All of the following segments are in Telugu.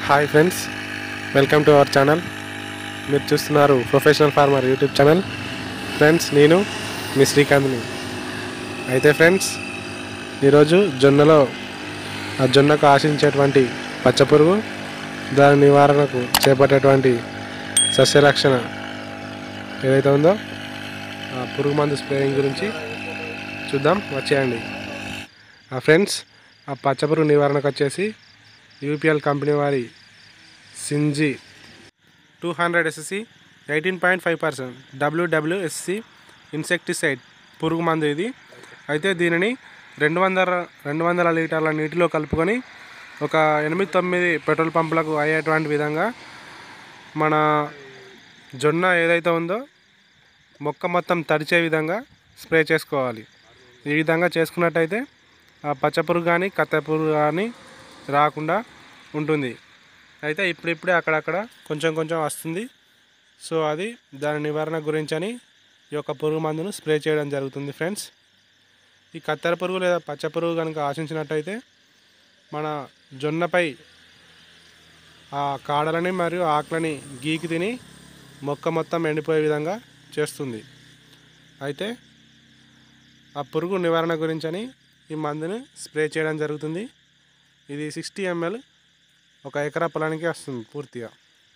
hi friends welcome to our channel మీరు చూస్తున్నారు professional farmer YouTube channel friends నేను మీ శ్రీకాంత్ని అయితే ఫ్రెండ్స్ ఈరోజు జొన్నలో ఆ జొన్నకు ఆశించేటువంటి పచ్చపురుగు దాని నివారణకు చేపట్టేటువంటి సస్యరక్షణ ఏదైతే ఉందో ఆ పురుగు మందు స్ప్రేయింగ్ గురించి చూద్దాం వచ్చేయండి ఆ ఫ్రెండ్స్ ఆ పచ్చపురుగు నివారణకు వచ్చేసి యూపీఎల్ కంపెనీ వారి సింజీ two hundred SSC eighteen point five percent WWSC insecticide పురుగు మందు ఇది అయితే దీనిని రెండు వందల రెండు వందల లీటర్ల నీటిలో కలుపుకొని ఒక ఎనిమిది తొమ్మిది పెట్రోల్ పంపులకు అయ్యేటువంటి విధంగా మన జొన్న ఏదైతే ఉందో మొక్క మొత్తం తడిచే విధంగా స్ప్రే చేసుకోవాలి ఈ విధంగా చేసుకున్నట్టయితే ఆ పచ్చపురుగు కానీ కత్తెపురుగు కానీ రాకుండా ఉంటుంది అయితే ఇప్పుడిప్పుడే అక్కడక్కడ కొంచెం కొంచెం వస్తుంది సో అది దాని నివారణ గురించి అని ఈ యొక్క పురుగు మందును స్ప్రే చేయడం జరుగుతుంది ఫ్రెండ్స్ ఈ కత్తెర పురుగు లేదా పచ్చ పురుగు కనుక ఆశించినట్టయితే మన జొన్నపై ఆ కాడలని మరియు ఆకులని గీకి తిని మొక్క మొత్తం ఎండిపోయే విధంగా చేస్తుంది అయితే ఆ పురుగు నివారణ గురించి అని ఈ మందుని స్ప్రే చేయడం జరుగుతుంది ఇది సిక్స్టీ ఎంఎల్ ఒక ఎకరా పొలానికి వస్తుంది పూర్తిగా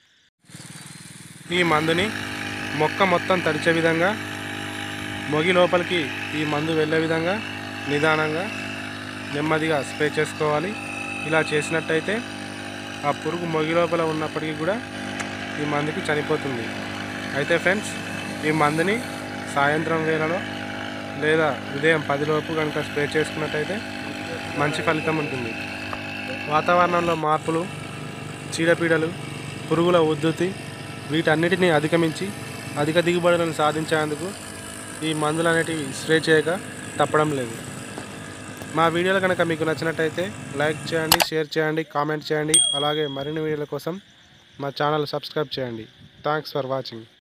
ఈ మందుని మొక్క మొత్తం తడిచే విధంగా మొగి లోపలికి ఈ మందు వెళ్ళే విధంగా నిదానంగా నెమ్మదిగా స్ప్రే చేసుకోవాలి ఇలా చేసినట్టయితే ఆ పురుగు మొగి లోపల ఉన్నప్పటికీ కూడా ఈ మందుకి చనిపోతుంది అయితే ఫ్రెండ్స్ ఈ మందుని సాయంత్రం వేళలో లేదా ఉదయం పదిలోపు కనుక స్ప్రే చేసుకున్నట్టయితే మంచి ఫలితం ఉంటుంది వాతావరణంలో మార్పులు చీడపీడలు పురుగుల ఉద్ధృతి వీటన్నిటిని అధిగమించి అధిక దిగుబడులను సాధించేందుకు ఈ మందులు అనేటివి స్ప్రే చేయక తప్పడం లేదు మా వీడియోలు కనుక మీకు నచ్చినట్టయితే లైక్ చేయండి షేర్ చేయండి కామెంట్ చేయండి అలాగే మరిన్ని వీడియోల కోసం మా ఛానల్ సబ్స్క్రైబ్ చేయండి థ్యాంక్స్ ఫర్ వాచింగ్